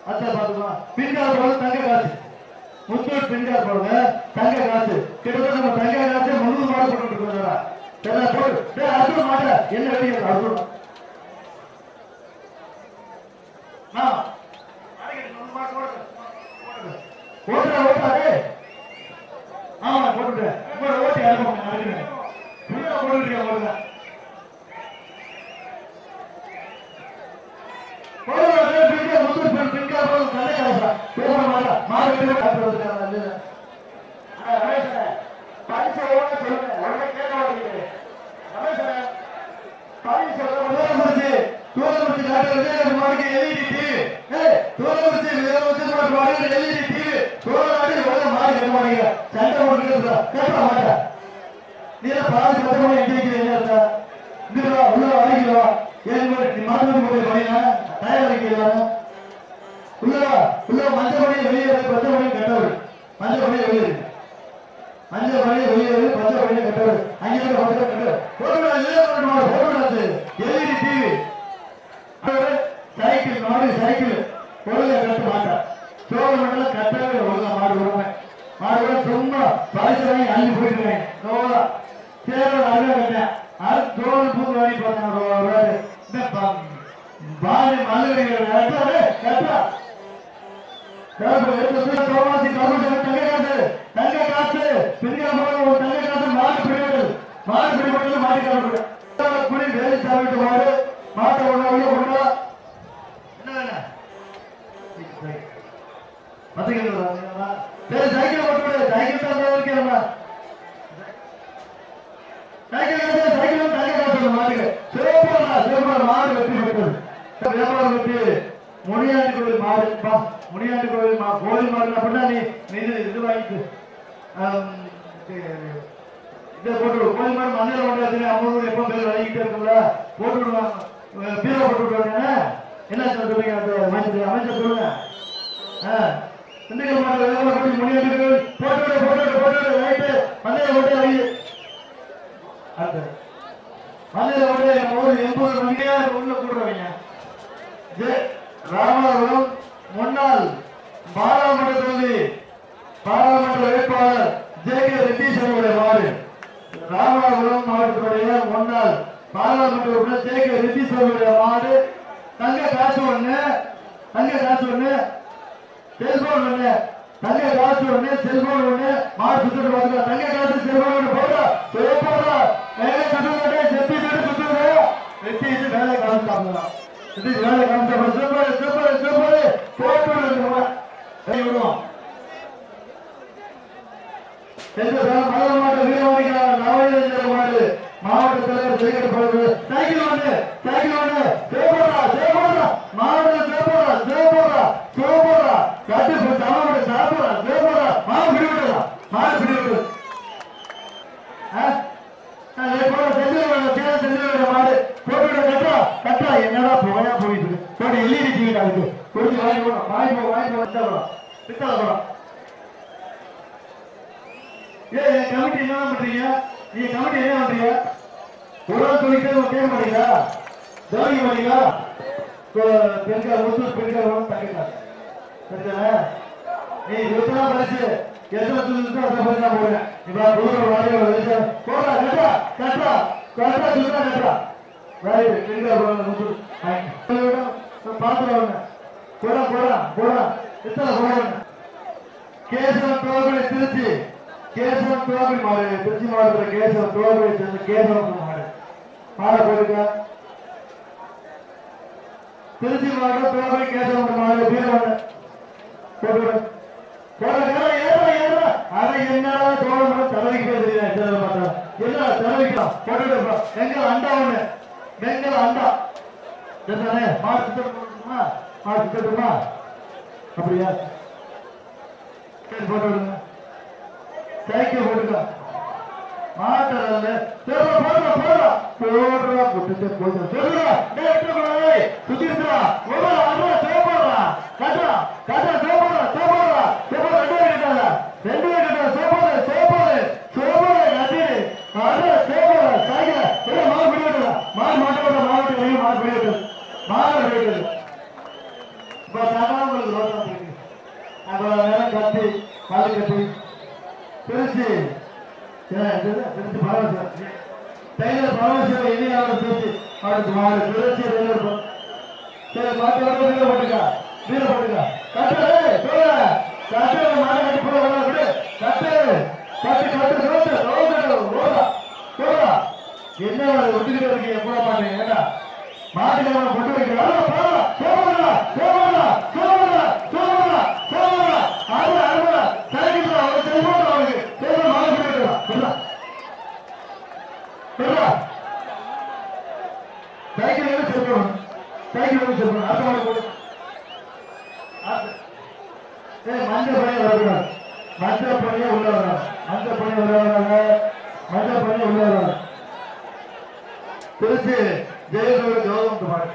அச்சா பாத்துக்கலாம் பின்கால் போடுறது தங்க காசு முத்தூர் பின்கால் போடுங்க தங்க காசு கிட்டத்தட்ட நம்ம தங்க காசு முந்நூறு மாடு போட்டு இருக்கோம் சரி போடு டேய் அர்ஜுன் மாட்ட என்ன வெடிக்கிறது அர்ஜுன் ஆ ஓட்டுற ஓட்டாதே ஆமா போட்டுட்டேன் இப்போ ஓட்டி அனுப்ப நடக்கிறேன் ஃபுல்லா போட்டுருக்கேன் ஓடுங்க போடுங்க பிடிக்க முத்தூர் பெண் பின்கா போதும் கண்ணை காசா பேச மாட்டா மாடு வீடு காசு வந்துருக்காங்க ரமேஷ் பரிசு எவ்வளோ சொல்லுங்க உடனே கேட்க மாட்டேங்குது ரமேஷ் பரிசு தூரமுடிச்சு தூரமுடிச்சு காட்டுறது மாடுக்கு எல்இடி டிவி ஏய் தூரமுடிச்சு தூரமுடிச்சு மாடு மாடு எல்இடி டிவி தூரமாடி உடனே மாடு கேட்க மாட்டேங்க சண்டை போட்டுட்டு கேட்க மாட்டேன் நீ என்ன பாதி பத்தமா எங்க என்ன இருக்கா இந்த வா உள்ள வாங்கிக்கோ ஏன் நீ மாட்டு போய் பையனா தயார் வைக்கலாம் உள்ள வா உள்ள மஞ்சள் மணி வெளியே இருக்கு, பச்சை மணி கட்டவர் மஞ்சள் மணி வெளியே இருக்கு. மஞ்சள் மணி வெளியே இருக்கு, பச்சை மணி கட்டவர் அங்கே இருந்து பச்சை கட்டவர் போடுடா இல்லையா போடுடா போடுடா எல்இடி டிவி சைக்கிள் மாடு சைக்கிள் ஒழுங்கா கட்ட மாட்டா சோழ மண்டலம் கட்டவே ஒழுங்கா மாடு விடுவேன் மாடு விட சும்மா பரிசு வாங்கி அள்ளி போயிட்டுருவேன் சோழா சேர அருகா கட்டேன் அது தோல் பூத்து வாங்கி பார்த்தேன் இந்த பா- பாதி மல்லுகள் கட்டா கட்டா சோமாசி கரும தங்க காசு தங்க காசு பிரிக்கிற ஒரு தங்க காசு மாடு பிடிக்கிறது மாடு பிடிப்பட்டது மாடி காசு குடி வேலை சாப்பிட்டு மாடு மாட்டை ஒண்ணு உள்ள கொண்டா என்ன வேணும் பாத்தீங்களா சரி சைக்கிள் ஓட்டு விடு சைக்கிள் தான் இருக்கிறமா சைக்கிள் காசு சைக்கிள் தங்க காசு மாட்டுக்கு சிவப்பா சிவப்பா மாடு வெற்றி பெற்றது வியாபாரம் வெற்றி முனியாண்டி கோவில் மாடு பா முனியாண்டி கோவில் மா கோவில் மாடு அப்படின்னா நீ நீ இது இது வாங்கிட்டு ஆம், இது- இதை போட்டு விடு. கோயில் மாடு மஞ்சள் கொண்டாந்து அம்மனோட எப்போ பேர் வாங்கிட்டே இருக்கும்ல போட்டு விடுவாங்க பீரோ போட்டு விடுவாங்க என்ன சொல்றீங்க அந்த அமைச்சர் அமைச்சர் சொல்லுங்க ஆ திண்டுக்கல் மாவட்ட வியாபாரம் பண்ணி முனியாண்டி கோவில் போட்டு விடு போட்டு விடு போட்டு விடு ரைட்டு மஞ்சள் போட்டு வை அடுத்து மஞ்சள் போட்டு ஒரு எண்பது மணிக்கே உள்ள கூடுறவங்க ஜெ- ராமநாதபுரம் முன்னாள் பாராளுமன்ற தொகுதி பாராளுமன்ற வேட்பாளர் ஜே கே ரெட்டீஸ் அவருடைய மாடு ராமநாதபுரம் மாவட்டத்துடைய முன்னாள் பாராளுமன்ற உறுப்பினர் ஜே கே ரெட்டீஸ் அவருடைய மாடு தங்க காசு ஒண்ணு தங்க காசு ஒண்ணு செல்போன் ஒண்ணு தங்க காசு ஒண்ணு செல்போன் ஒண்ணு மாடு சுத்திட்டு பாத்துக்கலாம் தங்க காசு செல்போன் ஒண்ணு போடா போடா மேலே சுத்துறதே செத்தி சுட்டு சுத்துறதே ரெட்டீஸ் வேலை காமிச்சாங்க இது வேலை காமிச்சாங்க சூப்பர் சூப்பர் சூப்பர் போட்டு விடுங்க கை விடுவோம் எந்த மலர் மாவட்ட வீரவாணிக்கான நவநீத மாடு மாவட்ட தலைவர் ஜெயகர் சைக்கிள் ஒன்று சைக்கிள் ஒன்று சேபோடா சேபோடா மாவட்ட சேபோடா சேபோடா சேபோடா கட்டு தமிழோட சாப்பிடா சேபோடா மாடு பிடி விட்டுடா மாடு பிடி விட்டு என்னடா போயா போயிட்டு இருக்கு. போட்டு எல்இடி டிவி அதுக்கு கொஞ்சம் வாங்கி போடும் வாங்கி போ வாங்கி போ வச்சா போடும் பித்தளை போடும் ஏ என் கமிட்டி என்ன பண்றீங்க நீங்க கமிட்டி என்ன பண்றீங்க ஒரு ஆள் சொல்லிட்டு உங்க கேட்க மாட்டீங்களா கவனிக்க மாட்டீங்களா பெண்கள் முத்தூர் பெண்கள் வந்து தங்கிட்டாங்க சரிதானே நீ இருபத்தா பரிசு எத்தனை சுத்து அந்த பரிசு நான் போடுறேன் இப்ப தூரம் வாரிய வெளிச்ச போடா கட்டா கட்டா கட்டா சுத்தா கட்டா வேறு பெண்கள் முத்தூர் பாத்துருவாங்க போடா போடா போடா எத்தனை போடுவாங்க கேசவன் தோகை திருச்சி கேசவன் தோகை மாடு திருச்சி மாவட்டத்தில் கேசவன் தோகை சேர்ந்த கேசவன் மாடு மாட போயிருக்க திருச்சி மாவட்டம் தோகை கேசவன் மாடு வீரவன் போட்டு போட ஏற ஏற ஏற அட என்னடா தோழன் தலைவிக்கு பேசுறீங்க சேதம் பார்த்தா என்ன தலைவிக்கலாம் போட்டு எங்க அண்டா ஒண்ணு வெங்கல அண்டா என்னண்ணே மாடு சுத்தம் போட்டுமா மாடு சுத்தட்டுமா அப்படியா சரி போட்டு விடுங்க சைக்கிள் போட்டுக்க மாட்டல போடுற போடுற போடுற போடுற புட்டு போடுற சொல்லுடா டேய் எட்டு கூடாது சுத்திடுறா ஓடுறா அட்ரா சேப்போடுறா கட்டா கட்டா சேப்போடுறா சேப்போடுறா சேப்போடுறா ரெண்டு பேர் கட்டாத ரெண்டு பேர் கட்டாத சேப்போடு சேப்போடு சேப்போடு கட்டி அட்ரா சேப்போடுறா சைக்கிள் ஏய் மாடு பிடி விட்டுடா மாடு மாட்ட விட மாடு வெளியே மாடு பிடி விட்டு மாடு பிடி விட்டு இப்ப சகாமல் உங்களுக்கு ரோசம் இருக்கு அவ்வளவு நேரம் கட்டி காலு கட்டி திருச்சி திருச்சி பரவசம் டெய்லர் பரவசம் இனியாவோட திருச்சி அடுத்து மாடு திருச்சி டெய்லர் ப- சரி மாட்டு வந்து வீர போட்டுக்கா வீர போட்டுக்கா கட்டு தோழ கட்டு மாடு கட்டி போட வர விடு கட்டு கட்டு கட்டு ரோடு ரோடு ரோடா ரோடா என்ன ஒட்டுக்கிட்டு இருக்கீங்க போட மாட்டீங்க ஏடா மாட்டுக்கு அவனை கொண்டு வைக்கிறான் சோமரா சோமரா சோமரா சோமரா சோமரா அருமை அருமை சைக்கிள் அவன் செல்வம் அவனுக்கு செல்வம் மாடு போட்டுக்கலாம் சொல்றா சொல்றா சைக்கிள் எல்லாம் செல்வம் சைக்கிள் எல்லாம் செல்வம் அடுத்த மாடு போடு அடுத்த- ஏய் மஞ்சள் பணியை வரக்கூடாது மஞ்சள் பணியை உள்ள வராது மஞ்சள் பணி உள்ள வராது மஞ்சள் பணி உள்ள வராது திருச்சி ஜெயலலிதா கௌதம் குமார்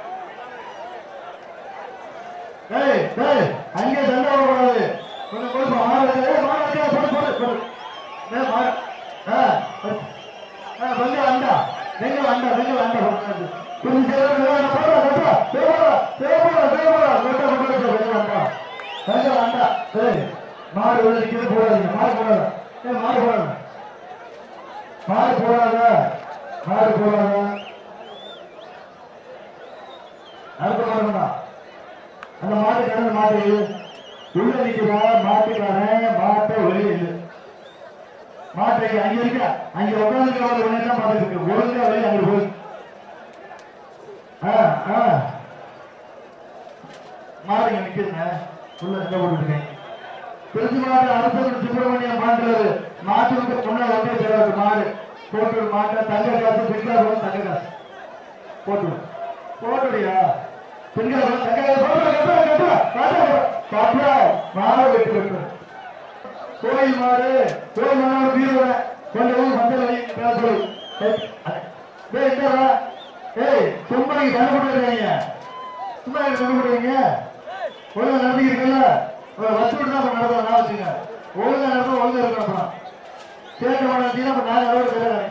ஏய் ஏய் அங்கே சண்டை வரக்கூடாது கொஞ்சம் கொடுப்பா மாடு ஏய் மாடு அடியா போடு போடு போடு ஏய் மாடு ஆ ஆ வெங்க அண்டா வெங்க அண்டா வெங்க அண்டா போடுறது திருச்சி ஜெயலலிதா போடா போடா தேவடா தேவடா தேவடா வெங்க போடுறது வெங்க அண்டா வெங்க அண்டா ஏய் மாடு உள்ள நிக்கிறது போடாதீங்க மாடு போடாத ஏய் மாடு போடாத மாடு போடாத மாடு போடாத அடுத்த மாடுடா அந்த மாட்டு கடந்த மாடு உள்ள நிக்கிறா மாட்டுக்காரன் மாட்டை வெளியே இல்லை மாட்டை அங்க இருக்க அங்க உட்காந்துருக்க ஒரு உடனே தான் மாட்டு இருக்கு ஒழுங்கா வெளியே அங்க போய் ஆ ஆ மாடு இங்க நிக்குதுங்க உள்ள எங்க போட்டுருக்கேன் திருச்சி மாடு அரசு சுப்பிரமணியம் மாட்டுறது மாட்டுக்கு முன்னாடி வந்து தெரியாது மாடு போட்டு மாட்டை தங்க காசு பிடிக்காத தங்க காசு போட்டு போட்டுடியா பெண்கள் தங்க காசு போட்டு கட்டுறா கட்டுறா கட்டுறா கட்டுறா மாடு வெட்டு வெட்டு கோயில் மாடு கோயில் மாடு வீரவ கொஞ்சம் மஞ்சள் வை பேசு டேய் என்னடா ஏய் சும்மா நீங்க கண்ணு போட்டுருக்கீங்க சும்மா நீங்க கண்ணு போட்டுருக்கீங்க ஒழுங்கா நடந்துக்கிறீங்கல்ல ஒரு வச்சு விட்டு தான் நடந்தோம் நான் வச்சுங்க ஒழுங்கா நடந்தோம் ஒழுங்கா இருக்கணும் அப்புறம் சேர்க்க மாட்டேன் அப்ப நான் எவ்வளவு பேர்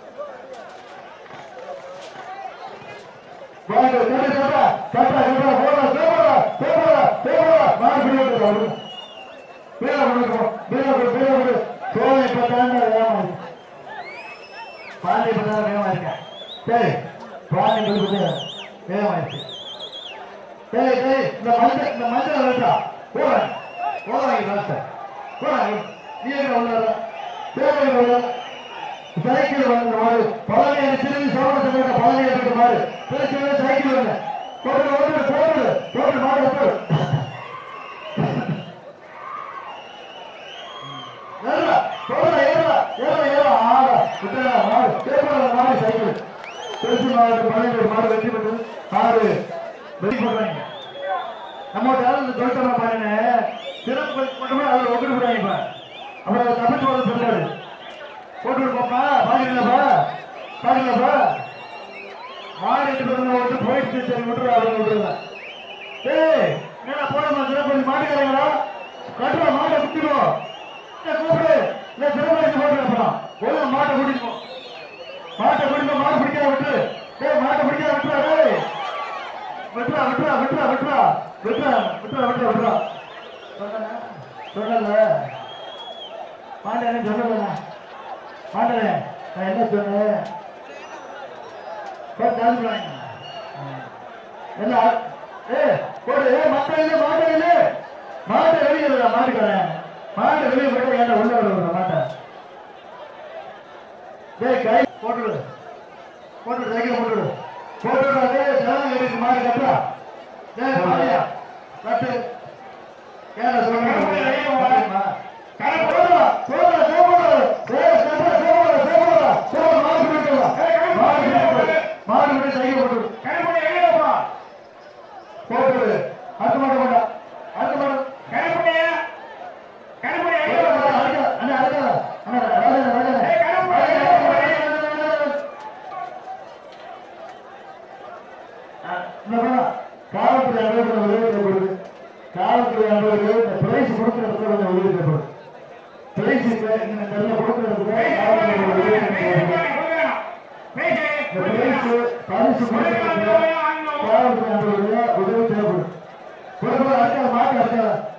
வாங்க கட்ட கட்ட கட்ட கட்ட போடா போடா போடா போடா மாடு பிடி விட்டு வரு பேர கொடுக்கோ பேர கொடு பேர கொடு சோழனை பத்தாண்டு ஏமாறு பாண்டி பத்தாண்டு வேகமா இருக்க சரி பாண்டி கொடுக்குது வேகமாயிருச்சு டேய் டேய் இந்த மஞ்சள் இந்த மஞ்சள் வேண்டா போறேன் போறேன் வேண்டாம் போறேன் நீ எங்க உள்ள பேர் உள்ள சைக்கிள் வந்து மாறு பழனி திரும்பி சோழத்தை போட்ட பழனி எடுத்து மாறு திருச்சி சைக்கிள் வந்து போட்டு ஓட்டு போட்டு போட்டு மாடு போட்டு ஏறா போடா ஏறா ஏறா ஏறா ஆடா விட்டுடா மாடு பேப்பரா மாடு சைக்கிள் திருச்சி மாவட்ட பழனி மாடு வெற்றி பெற்று மாடு வெற்றி பண்றாங்க நம்ம யாரும் சொல்லிட்டு பாருங்க சிறப்பு மட்டுமே அதில் ஒன்று விடாங்க அப்புறம் தப்பிச்சு வர சொல்றாரு போட்டு பாப்பா பாருங்கப்பா பாருங்கப்பா மாடு எடுத்து வந்து வந்து போயிடுச்சு சரி விட்டுரு அவங்க விட்டுருங்க ஏய் என்னடா போடமா சிறப்பு மாட்டுக்காரங்களா கட்டுவா மாட்டை குத்திடுவோம் கூப்பிடு இல்ல சிறப்பு போட்டு அப்புறம் ஒழுங்கா மாட்டை கூட்டிட்டு போ மாட்டை கூட்டிட்டு போ, மாடு பிடிக்காத விட்டு ஏய் மாட்டை பிடிக்காத விட்டுறா டேய் விட்டுறா விட்டுறா விட்டுறா விட்டுறா விட்டுறா விட்டுறா விட்டுறா விட்டுறா சொல்லல பாண்டே சொல்லல பாண்டே நான் என்ன சொன்னேன் பத்து நாள் போறாங்க. என்ன ஏ போடு ஏ மாட்டை இல்லை மாட்டை இல்லை மாட்டை வெளியே விடுறா மாட்டுக்கிறேன் மாட்டை வெளியே போட்டு என்ன உள்ள விடுறா மாட்டை டேய் கை போட்டுடு போட்டுடு சைக்கிள் போட்டுடு போட்டுடு அதே ஜனம் இருக்கு மாடு கட்டுறா டேய் மாடியா கட்டு ஏன்னா சொல்லுங்க போடுறா போடுறா போடுறா ஏய் கட்டுறா போடுறா போடுறா போடுறா மாடு பிடிக்கலாம் மாடு பிடிக்கலாம் மாடு பிடி சைக்கிள் போட்டுடு போட்டுடு அடுத்த மாடு மாட்டா அடுத்த மாடு அண்ணா அடுத்த அண்ணா ராஜா ராஜா காவல்துறை அலுவலகம் வெளியிடப்படுது காவல்துறை அலுவலகம் இந்த பிரைஸ் கொடுக்கிற இடத்துல கொஞ்சம் வெளியிடப்படும் பிரைஸ் இந்த நல்ல கொடுக்கிற இடத்துல காவல்துறை வெளியிடப்படுது இந்த பிரைஸ் பரிசு கொடுக்கிற இடத்துல காவல்துறை அலுவலகம் உதவி தேவைப்படும் கொடுக்கிற அடுத்த அடுத்த